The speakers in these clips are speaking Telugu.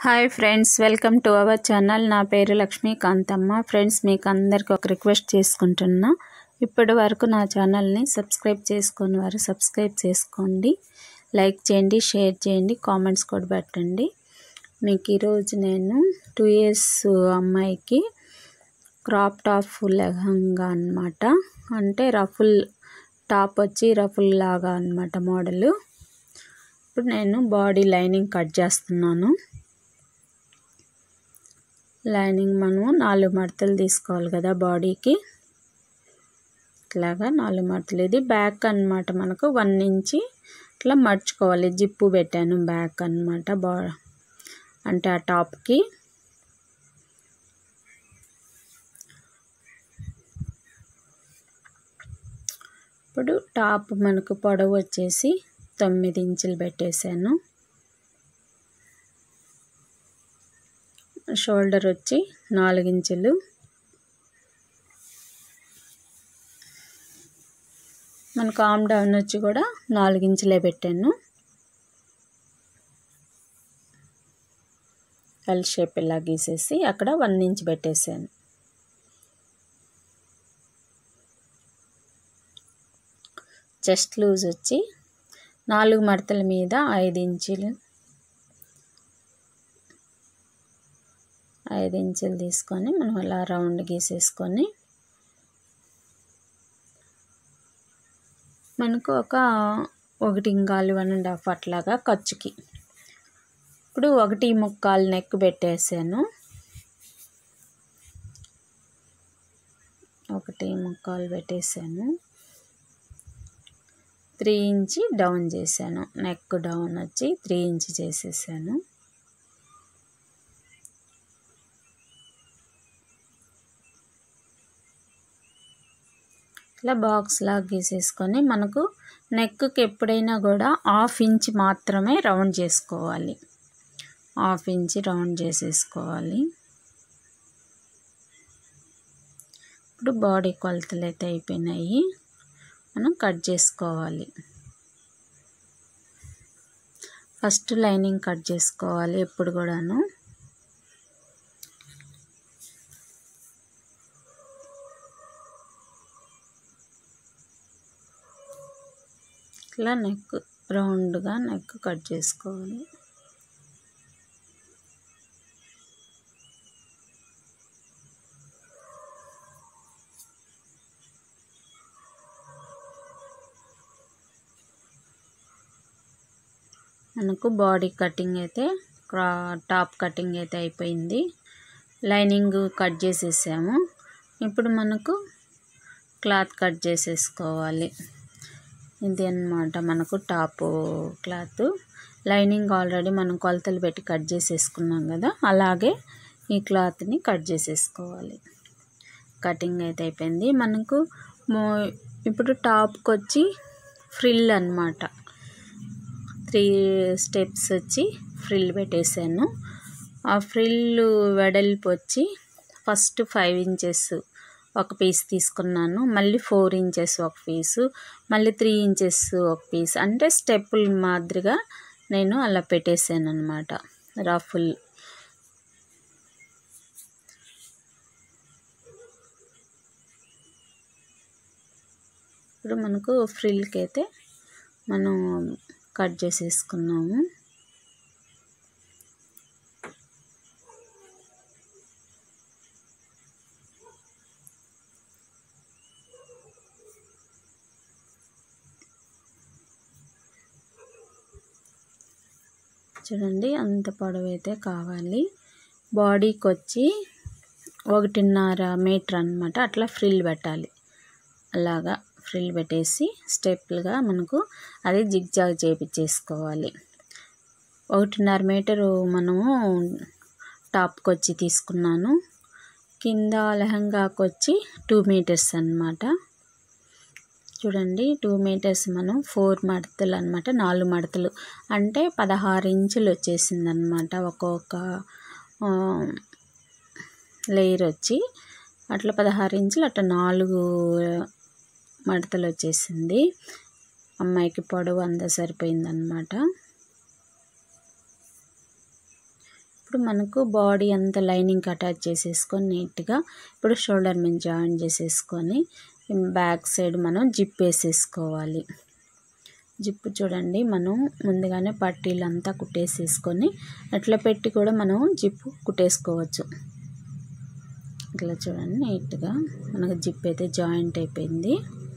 hi friends welcome to our channel నా పేరు లక్ష్మీ కాంతమ్మ ఫ్రెండ్స్ మీకు అందరికి ఒక రిక్వెస్ట్ చేసుకుంటున్నా ఇప్పటి వరకు నా ఛానల్ని సబ్స్క్రైబ్ చేసుకుని వారు సబ్స్క్రైబ్ చేసుకోండి లైక్ చేయండి షేర్ చేయండి కామెంట్స్ కూడా పెట్టండి మీకు ఈరోజు నేను టూ ఇయర్స్ అమ్మాయికి క్రాప్ టాప్ లెహంగా అనమాట అంటే రఫుల్ టాప్ వచ్చి రఫుల్ లాగా అనమాట మోడలు ఇప్పుడు నేను బాడీ లైనింగ్ కట్ చేస్తున్నాను లైనింగ్ మనము నాలుగు మడతలు తీసుకోవాలి కదా బాడీకి ఇట్లాగా నాలుగు మడతలు ఇది బ్యాక్ అనమాట మనకు వన్ ఇంచి ఇట్లా మర్చుకోవాలి జిప్పు పెట్టాను బ్యాక్ అనమాట బా అంటే ఆ టాప్కి ఇప్పుడు టాప్ మనకు పొడవు వచ్చేసి తొమ్మిది ఇంచులు పెట్టేశాను షోల్డర్ వచ్చి నాలుగు ఇంచులు మనకు ఆమ్ డౌన్ వచ్చి కూడా నాలుగు ఇంచులే పెట్టాను ఎల్ షేప్ ఇలా గీసేసి అక్కడ వన్ ఇంచ్ పెట్టేశాను చెస్ట్ లూజ్ వచ్చి నాలుగు మడతల మీద ఐదు ఇంచులు ఐదు ఇంచులు తీసుకొని మనం అలా రౌండ్ గీసేసుకొని మనకు ఒక ఒకటి ఇంకాలు వన్ అండ్ హాఫ్ అట్లాగా ఖర్చుకి ఇప్పుడు ఒకటి ముక్కాలు నెక్ పెట్టేసాను ఒకటి ముక్కాలు పెట్టేసాను త్రీ ఇంచి డౌన్ చేశాను నెక్ డౌన్ వచ్చి త్రీ ఇంచ్ చేసేసాను ఇట్లా బాక్స్ లాగా గీసేసుకొని మనకు నెక్కి ఎప్పుడైనా కూడా హాఫ్ ఇంచ్ మాత్రమే రౌండ్ చేసుకోవాలి హాఫ్ ఇంచ్ రౌండ్ చేసేసుకోవాలి ఇప్పుడు బాడీ కొలతలు అయితే అయిపోయినాయి మనం కట్ చేసుకోవాలి ఫస్ట్ లైనింగ్ కట్ చేసుకోవాలి ఎప్పుడు కూడాను ఇట్లా నెక్ రౌండ్గా నెక్ కట్ చేసుకోవాలి మనకు బాడీ కటింగ్ అయితే టాప్ కటింగ్ అయితే అయిపోయింది లైనింగ్ కట్ చేసేసాము ఇప్పుడు మనకు క్లాత్ కట్ చేసేసుకోవాలి ఇది అన్నమాట మనకు టాప్ క్లాత్ లైనింగ్ ఆల్రెడీ మనం కొలతలు పెట్టి కట్ చేసేసుకున్నాం కదా అలాగే ఈ క్లాత్ని కట్ చేసేసుకోవాలి కటింగ్ అయితే అయిపోయింది మనకు ఇప్పుడు టాప్కి వచ్చి ఫ్రిల్ అనమాట త్రీ స్టెప్స్ వచ్చి ఫ్రిల్ పెట్టేశాను ఆ ఫ్రిల్ వెడల్పు వచ్చి ఫస్ట్ ఫైవ్ ఇంచెస్ ఒక పీస్ తీసుకున్నాను మళ్ళీ ఫోర్ ఇంచెస్ ఒక పీసు మళ్ళీ త్రీ ఇంచెస్ ఒక పీస్ అంటే స్టెప్పుల మాదిరిగా నేను అలా పెట్టేశాను అనమాట రఫుల్ ఇప్పుడు మనకు ఫ్రిల్కి అయితే మనం కట్ చేసేసుకున్నాము చూడండి అంత పొడవు అయితే కావాలి బాడీకి వచ్చి ఒకటిన్నర మీటర్ అనమాట అట్లా ఫ్రిల్ పెట్టాలి అలాగా ఫ్రిల్ పెట్టేసి స్టెప్లుగా మనకు అది జిగ్జాగ్ చేపించేసుకోవాలి ఒకటిన్నర మీటరు మనము టాప్కి వచ్చి తీసుకున్నాను కింద లెహంగాకి వచ్చి టూ మీటర్స్ అనమాట చూడండి టూ మీటర్స్ మనం ఫోర్ మడతలు అనమాట నాలుగు మడతలు అంటే పదహారు ఇంచులు వచ్చేసింది అనమాట ఒక్కొక్క లేయర్ వచ్చి అట్లా పదహారు ఇంచులు అట్లా నాలుగు మడతలు వచ్చేసింది అమ్మాయికి పొడవు అంతా సరిపోయిందనమాట ఇప్పుడు మనకు బాడీ అంతా లైనింగ్ అటాచ్ చేసేసుకొని నీట్గా ఇప్పుడు షోల్డర్ మీద జాయిన్ చేసేసుకొని బ్యాక్ సైడ్ మనం జిప్ వేసేసుకోవాలి జిప్పు చూడండి మనం ముందుగానే పట్టీలంతా కుట్టేసేసుకొని అట్లా పెట్టి కూడా మనం జిప్పు కుట్టేసుకోవచ్చు ఇట్లా చూడండి నీట్గా మనకు జిప్ అయితే జాయింట్ అయిపోయింది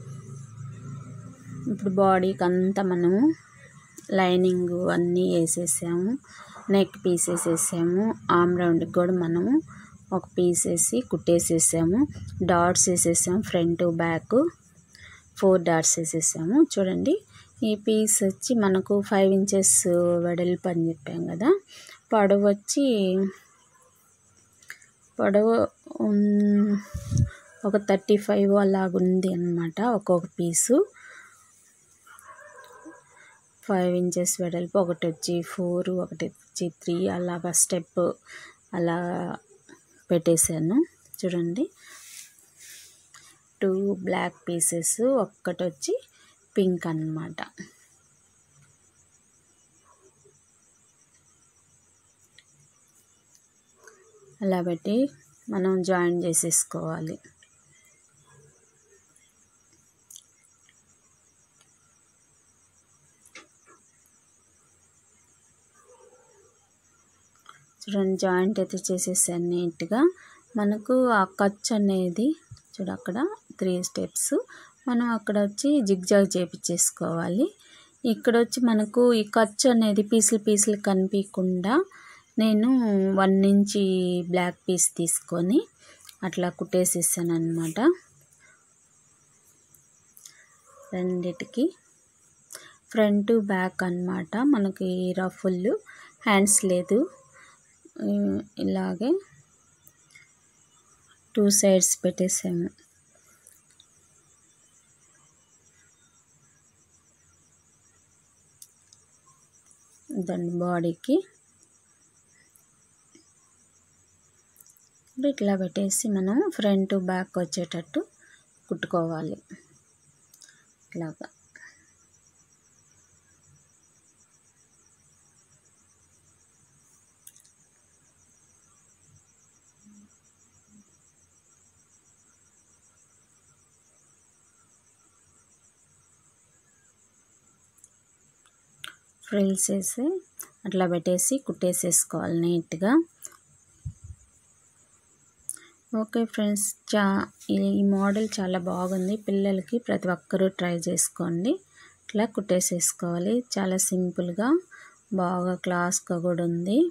ఇప్పుడు బాడీకి అంతా మనము లైనింగ్ అన్నీ వేసేసాము నెక్ పీస్ వేసేసాము ఆమ్ రౌండ్కి కూడా మనము ఒక పీస్ వేసి కుట్టేసేసాము డాట్స్ వేసేసాము ఫ్రంట్ బ్యాక్ ఫోర్ డాట్స్ వేసేసాము చూడండి ఈ పీస్ వచ్చి మనకు ఫైవ్ ఇంచెస్ వెడల్పు అని చెప్పాం కదా పొడవు వచ్చి పొడవు ఒక థర్టీ ఫైవ్ అలాగుంది అనమాట ఒక్కొక్క పీసు ఫైవ్ ఇంచెస్ వెడల్పు ఒకటి వచ్చి ఫోర్ ఒకటి వచ్చి త్రీ అలాగా స్టెప్ అలా పెట్టేశాను చూడండి టూ బ్లాక్ పీసెస్ ఒక్కటి వచ్చి పింక్ అన్నమాట అలా పెట్టి మనం జాయిన్ చేసేసుకోవాలి చూడండి జాయింట్ అయితే చేసేసాను నీట్గా మనకు ఆ ఖర్చు అనేది చూడు అక్కడ త్రీ స్టెప్స్ మనం అక్కడ వచ్చి జిగ్జాగ్ చేపించేసుకోవాలి ఇక్కడ వచ్చి మనకు ఈ ఖర్చు అనేది పీసులు పీసులు కనిపించకుండా నేను వన్ ఇంచి బ్లాక్ పీస్ తీసుకొని అట్లా కుట్టేసేసాను అనమాట రెండిటికి ఫ్రంట్ బ్యాక్ అనమాట మనకి రఫుల్ హ్యాండ్స్ లేదు ఇలాగే టూ సైడ్స్ పెట్టేసాము దాని బాడీకి ఇట్లా పెట్టేసి మనం ఫ్రంట్ బ్యాక్ వచ్చేటట్టు కుట్టుకోవాలి ఇట్లాగా ఫ్రిల్స్ వేసి అట్లా పెట్టేసి కుట్టేసేసుకోవాలి నీట్గా ఓకే ఫ్రెండ్స్ చా ఈ మోడల్ చాలా బాగుంది పిల్లలకి ప్రతి ఒక్కరూ ట్రై చేసుకోండి ఇట్లా కుట్టేసేసుకోవాలి చాలా సింపుల్గా బాగా క్లాస్గా కూడా ఉంది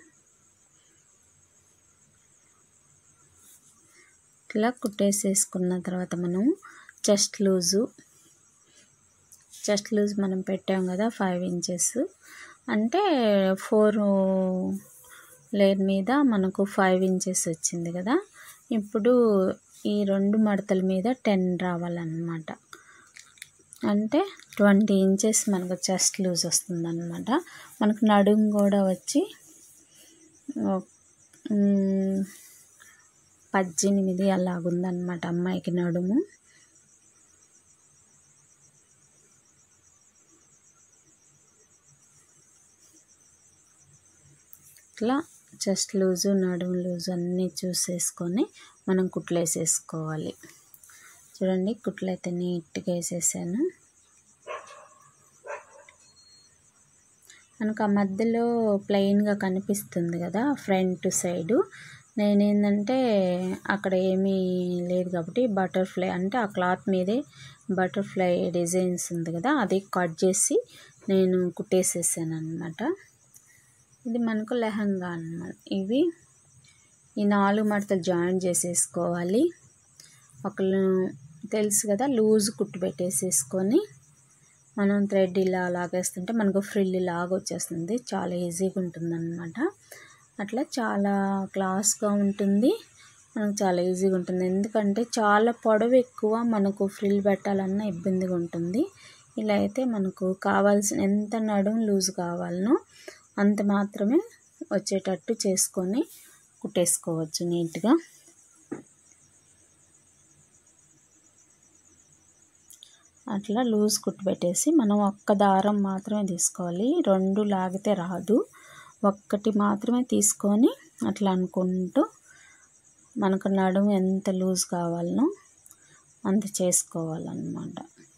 ఇట్లా కుట్టేసేసుకున్న తర్వాత మనం చెస్ట్ లూజు చెస్ట్ లూజ్ మనం పెట్టాం కదా ఫైవ్ ఇంచెస్ అంటే ఫోర్ లేయర్ మీద మనకు ఫైవ్ ఇంచెస్ వచ్చింది కదా ఇప్పుడు ఈ రెండు మడతల మీద టెన్ రావాలన్నమాట అంటే ట్వంటీ ఇంచెస్ మనకు చెస్ట్ లూజ్ వస్తుందన్నమాట మనకు నడుము కూడా వచ్చి పద్దెనిమిది అలాగుందన్నమాట అమ్మాయికి నడుము ఇట్లా చెస్ట్ లూజు నడుము లూజు అన్నీ చూసేసుకొని మనం కుట్లు వేసేసుకోవాలి చూడండి కుట్లు అయితే నీట్గా వేసేసాను మనకు ఆ మధ్యలో ప్లెయిన్గా కనిపిస్తుంది కదా ఫ్రంట్ సైడు నేనేంటంటే అక్కడ ఏమీ లేదు కాబట్టి బటర్ఫ్లై అంటే ఆ క్లాత్ మీదే బటర్ఫ్లై డిజైన్స్ ఉంది కదా అది కట్ చేసి నేను కుట్టేసేసాను అనమాట ఇది మనకు లెహంగా అన్నమాట ఇవి ఈ నాలుగు మడతలు జాయిన్ చేసేసుకోవాలి ఒక తెలుసు కదా లూజ్ కుట్టు పెట్టేసేసుకొని మనం థ్రెడ్ ఇలా లాగేస్తుంటే మనకు ఫ్రిల్ లాగా వచ్చేస్తుంది చాలా ఈజీగా ఉంటుంది అనమాట అట్లా చాలా క్లాస్గా ఉంటుంది మనకు చాలా ఈజీగా ఉంటుంది ఎందుకంటే చాలా పొడవు ఎక్కువ మనకు ఫ్రిల్ పెట్టాలన్నా ఇబ్బందిగా ఉంటుంది ఇలా అయితే మనకు కావాల్సిన ఎంత నడుము లూజ్ కావాలనో అంత మాత్రమే వచ్చేటట్టు చేసుకొని కుట్టేసుకోవచ్చు నీట్గా అట్లా లూజ్ కుట్టు పెట్టేసి మనం ఒక్క దారం మాత్రమే తీసుకోవాలి రెండు లాగితే రాదు ఒక్కటి మాత్రమే తీసుకొని అట్లా అనుకుంటూ మనకు నడుము ఎంత లూజ్ కావాలనో అంత చేసుకోవాలన్నమాట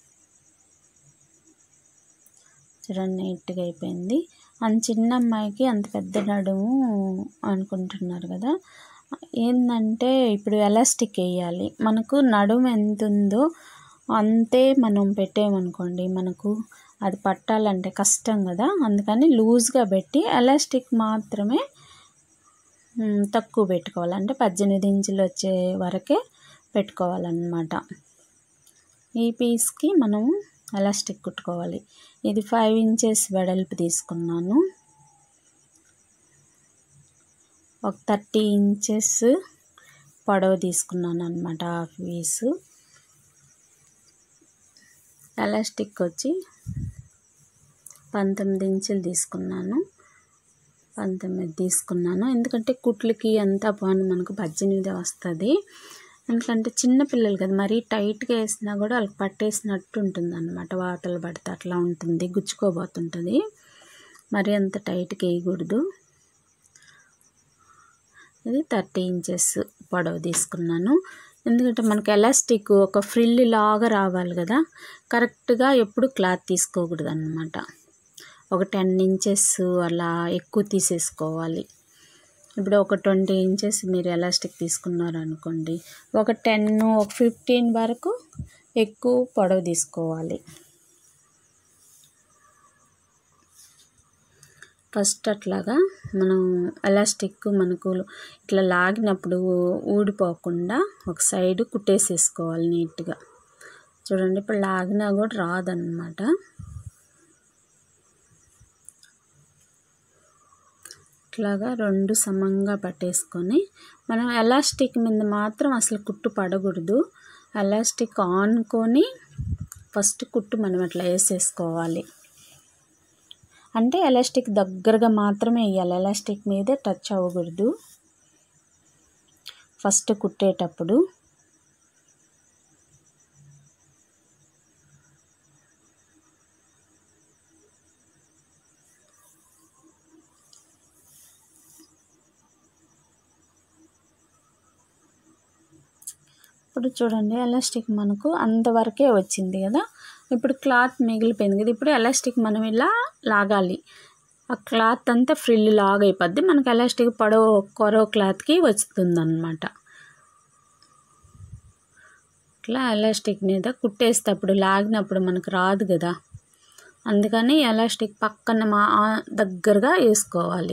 చూడండి నీట్గా అయిపోయింది అంత చిన్న అమ్మాయికి అంత పెద్ద నడుము అనుకుంటున్నారు కదా ఏంటంటే ఇప్పుడు ఎలాస్టిక్ వేయాలి మనకు నడుము ఎంత ఉందో అంతే మనం పెట్టామనుకోండి మనకు అది పట్టాలంటే కష్టం కదా అందుకని లూజ్గా పెట్టి ఎలాస్టిక్ మాత్రమే తక్కువ పెట్టుకోవాలి అంటే పద్దెనిమిది ఇంచులు వచ్చే వరకే పెట్టుకోవాలన్నమాట ఈ పీస్కి మనం ఎలాస్టిక్ కుట్టుకోవాలి ఇది ఫైవ్ ఇంచెస్ వెడల్పు తీసుకున్నాను ఒక థర్టీ ఇంచెస్ పొడవు తీసుకున్నాను అనమాట హాఫ్ పీసు ఎలాస్టిక్ వచ్చి పంతొమ్మిది ఇంచులు తీసుకున్నాను పంతొమ్మిది తీసుకున్నాను ఎందుకంటే కుట్లకి అంతా బాగుంది మనకు పద్దెనిమిది వస్తుంది ఎందుకంటే చిన్న పిల్లలు కదా మరీ టైట్గా వేసినా కూడా వాళ్ళకి పట్టేసినట్టు ఉంటుంది అనమాట వాతలు పడితే అట్లా ఉంటుంది గుచ్చుకోబోతుంటుంది మరీ అంత టైట్గా వేయకూడదు ఇది థర్టీ ఇంచెస్ పొడవు తీసుకున్నాను ఎందుకంటే మనకి ఎలాస్టిక్ ఒక ఫ్రిల్ లాగా రావాలి కదా కరెక్ట్గా ఎప్పుడు క్లాత్ తీసుకోకూడదు అనమాట ఒక టెన్ ఇంచెస్ అలా ఎక్కువ తీసేసుకోవాలి ఇప్పుడు ఒక ట్వంటీ ఇంచెస్ మీరు ఎలాస్టిక్ తీసుకున్నారనుకోండి ఒక టెన్ ఒక ఫిఫ్టీన్ వరకు ఎక్కువ పొడవు తీసుకోవాలి ఫస్ట్ అట్లాగా మనం ఎలాస్టిక్ మనకు ఇట్లా లాగినప్పుడు ఊడిపోకుండా ఒక సైడ్ కుట్టేసేసుకోవాలి నీట్గా చూడండి ఇప్పుడు లాగినా కూడా రాదన్నమాట ఇట్లాగా రెండు సమంగా పట్టేసుకొని మనం ఎలాస్టిక్ మీద మాత్రం అసలు కుట్టు పడకూడదు ఎలాస్టిక్ ఆనుకొని ఫస్ట్ కుట్టు మనం అట్లా వేసేసుకోవాలి అంటే ఎలాస్టిక్ దగ్గరగా మాత్రమే వేయాలి ఎలాస్టిక్ మీదే టచ్ అవ్వకూడదు ఫస్ట్ కుట్టేటప్పుడు ఇప్పుడు చూడండి ఎలాస్టిక్ మనకు అంతవరకే వచ్చింది కదా ఇప్పుడు క్లాత్ మిగిలిపోయింది కదా ఇప్పుడు ఎలాస్టిక్ మనం ఇలా లాగాలి ఆ క్లాత్ అంతా ఫ్రిల్ లాగ్ అయిపోద్ది మనకు ఎలాస్టిక్ పొడవు కొరవ క్లాత్కి వస్తుందన్నమాట ఇట్లా ఎలాస్టిక్ మీద కుట్టేసేటప్పుడు లాగినప్పుడు మనకు రాదు కదా అందుకని ఎలాస్టిక్ పక్కన మా దగ్గరగా వేసుకోవాలి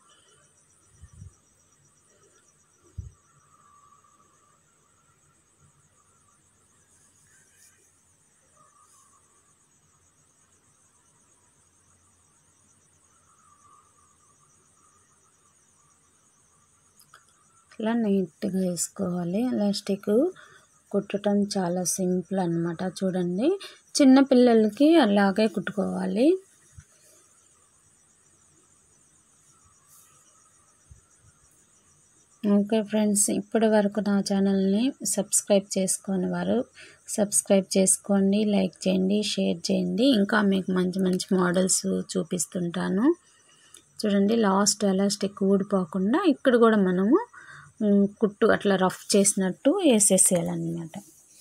ఇట్లా నీట్గా వేసుకోవాలి ఎలాస్టిక్ కుట్టడం చాలా సింపుల్ అనమాట చూడండి చిన్న పిల్లలకి అలాగే కుట్టుకోవాలి ఓకే ఫ్రెండ్స్ ఇప్పటి వరకు నా ఛానల్ని సబ్స్క్రైబ్ చేసుకొని వారు సబ్స్క్రైబ్ చేసుకోండి లైక్ చేయండి షేర్ చేయండి ఇంకా మీకు మంచి మంచి మోడల్స్ చూపిస్తుంటాను చూడండి లాస్ట్ ఎలాస్టిక్ ఊడిపోకుండా ఇక్కడ కూడా మనము కుట్టు అట్లా రఫ్ చేసినట్టు వేసేసేయాలన్నమాట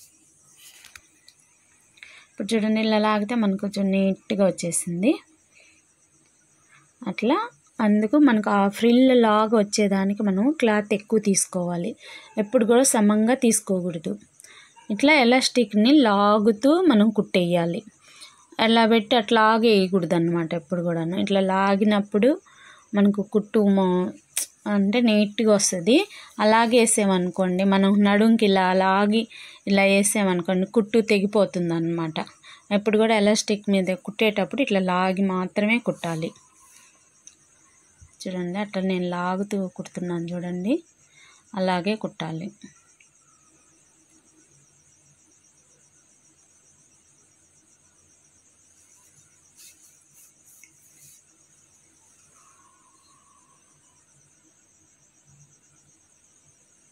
ఇప్పుడు చూడండి ఇలా లాగితే మనకు కొంచెం నీట్గా వచ్చేసింది అట్లా అందుకు మనకు ఆ ఫ్రిల్ లాగా వచ్చేదానికి మనం క్లాత్ ఎక్కువ తీసుకోవాలి ఎప్పుడు కూడా సమంగా తీసుకోకూడదు ఇట్లా ఎలాస్టిక్ని లాగుతూ మనం కుట్టేయాలి అలా పెట్టి అట్లాగే వేయకూడదు అనమాట ఎప్పుడు కూడాను ఇట్లా లాగినప్పుడు మనకు కుట్టు అంటే నీట్గా వస్తుంది అలాగే వేసామనుకోండి మనం నడుంకి ఇలా లాగి ఇలా వేసామనుకోండి కుట్టు తెగిపోతుంది అనమాట ఎప్పుడు కూడా ఎలాస్టిక్ మీద కుట్టేటప్పుడు ఇట్లా లాగి మాత్రమే కుట్టాలి చూడండి అట్లా నేను లాగుతూ కుడుతున్నాను చూడండి అలాగే కుట్టాలి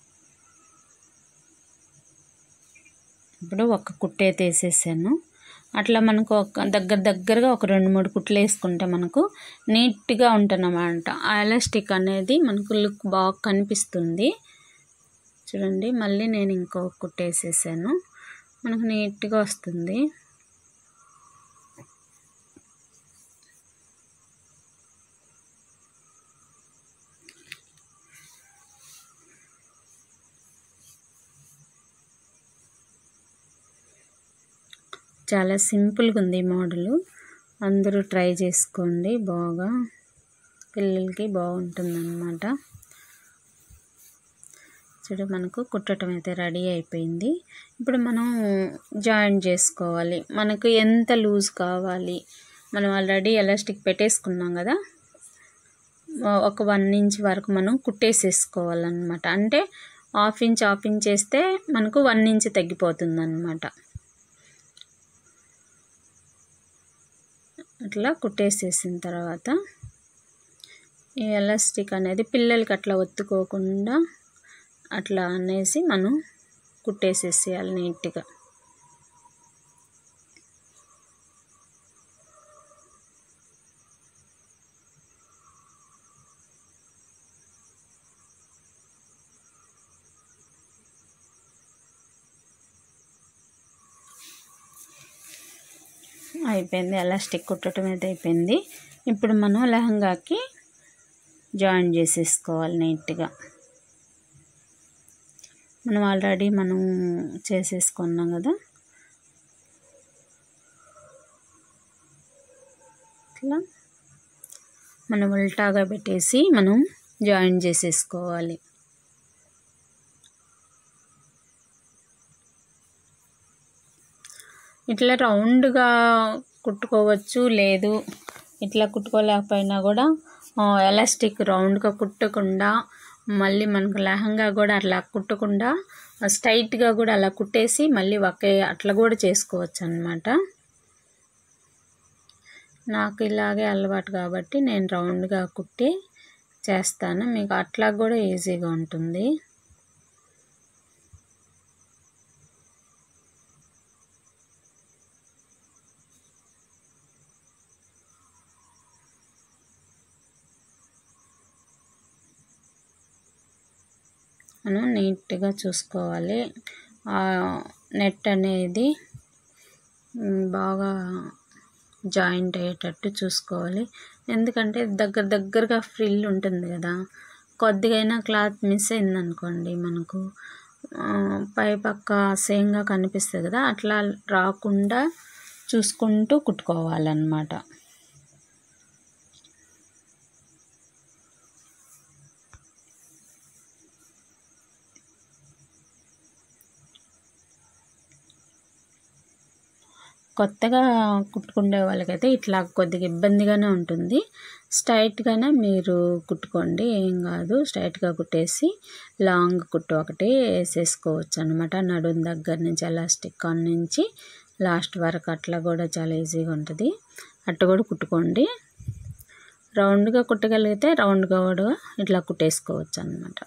ఇప్పుడు ఒక కుట్టైతే వేసేసాను అట్లా మనకు ఒక దగ్గర దగ్గరగా ఒక రెండు మూడు కుట్లు వేసుకుంటే మనకు నీట్గా ఉంటుందన్నమాట ఆ ఎలాస్టిక్ అనేది మనకు లుక్ బాగా కనిపిస్తుంది చూడండి మళ్ళీ నేను ఇంకో కుట్టు వేసేసాను మనకు నీట్గా వస్తుంది చాలా సింపుల్గా ఉంది ఈ మోడలు అందరూ ట్రై చేసుకోండి బాగా పిల్లలకి బాగుంటుందన్నమాట చూడు మనకు కుట్టడం అయితే రెడీ అయిపోయింది ఇప్పుడు మనం జాయిన్ చేసుకోవాలి మనకు ఎంత లూజ్ కావాలి మనం ఆల్రెడీ ఎలాస్టిక్ పెట్టేసుకున్నాం కదా ఒక వన్ ఇంచ్ వరకు మనం కుట్టేసేసుకోవాలన్నమాట అంటే హాఫ్ ఇంచ్ హాఫ్ ఇంచ్ వేస్తే మనకు వన్ ఇంచ్ తగ్గిపోతుంది అనమాట అట్లా కుట్టేసేసిన తర్వాత ఈ ఎలాస్టిక్ అనేది పిల్లలకి అట్లా ఒత్తుకోకుండా అట్లా అనేసి మనం కుట్టేసేసేయాలి నీట్గా అయిపోయింది ఎలాస్టిక్ కుట్టడం అయితే అయిపోయింది ఇప్పుడు మనం లెహంగాకి జాయిన్ చేసేసుకోవాలి నీట్గా మనం ఆల్రెడీ మనం చేసేసుకున్నాం కదా ఇట్లా మనం ఉల్టాగా పెట్టేసి మనం జాయిన్ చేసేసుకోవాలి ఇట్లా రౌండ్గా కుట్టుకోవచ్చు లేదు ఇట్లా కుట్టుకోలేకపోయినా కూడా ఎలాస్టిక్ రౌండ్గా కుట్టకుండా మళ్ళీ మనకు లెహంగా కూడా అట్లా కుట్టకుండా స్ట్రైట్గా కూడా అలా కుట్టేసి మళ్ళీ ఒకే అట్లా కూడా చేసుకోవచ్చు అనమాట నాకు ఇలాగే అలవాటు కాబట్టి నేను రౌండ్గా కుట్టి చేస్తాను మీకు అట్లా కూడా ఈజీగా ఉంటుంది మనం నీట్గా చూసుకోవాలి నెట్ అనేది బాగా జాయింట్ అయ్యేటట్టు చూసుకోవాలి ఎందుకంటే దగ్గర దగ్గరగా ఫ్రిల్ ఉంటుంది కదా కొద్దిగైనా క్లాత్ మిస్ అయిందనుకోండి మనకు పై పక్క సేమ్గా కనిపిస్తుంది కదా అట్లా రాకుండా చూసుకుంటూ కుట్టుకోవాలన్నమాట కొత్తగా కుట్టుకునే వాళ్ళకైతే ఇట్లా కొద్దిగా ఇబ్బందిగానే ఉంటుంది స్ట్రైట్గానే మీరు కుట్టుకోండి ఏం కాదు స్ట్రైట్గా కుట్టేసి లాంగ్ కుట్టు ఒకటి వేసేసుకోవచ్చు అనమాట నడుం దగ్గర నుంచి ఎలాస్టిక్ కాన్ నుంచి లాస్ట్ వరకు అట్లా కూడా చాలా ఈజీగా ఉంటుంది అట్ట కూడా కుట్టుకోండి రౌండ్గా కుట్టగలిగితే రౌండ్గా కూడా ఇట్లా కుట్టేసుకోవచ్చు అనమాట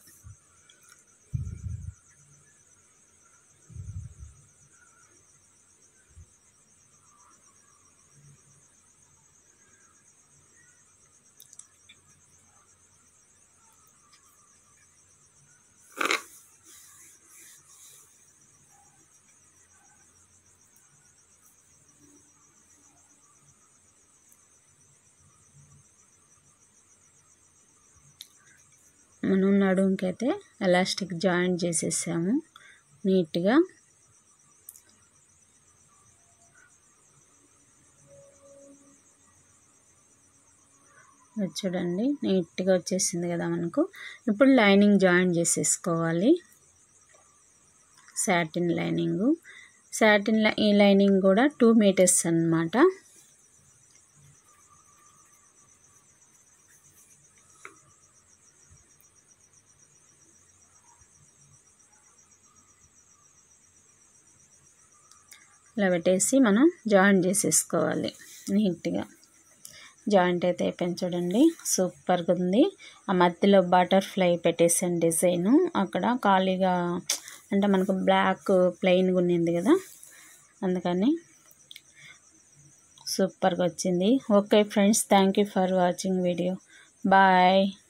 మనం నడుముకి అయితే ఎలాస్టిక్ జాయింట్ చేసేసాము నీట్గా చూడండి నీట్గా వచ్చేసింది కదా మనకు ఇప్పుడు లైనింగ్ జాయిన్ చేసేసుకోవాలి సాటిన్ లైనింగు సాటిన్ ఈ లైనింగ్ కూడా టూ మీటర్స్ అన్నమాట ఇలా పెట్టేసి మనం జాయింట్ చేసేసుకోవాలి నీట్గా జాయింట్ అయితే అయిపోయింది చూడండి సూపర్గా ఉంది ఆ మధ్యలో బటర్ఫ్లై పెట్టేసాను డిజైను అక్కడ ఖాళీగా అంటే మనకు బ్లాక్ ప్లెయిన్గా ఉన్నింది కదా అందుకని సూపర్గా వచ్చింది okay friends thank you for watching video bye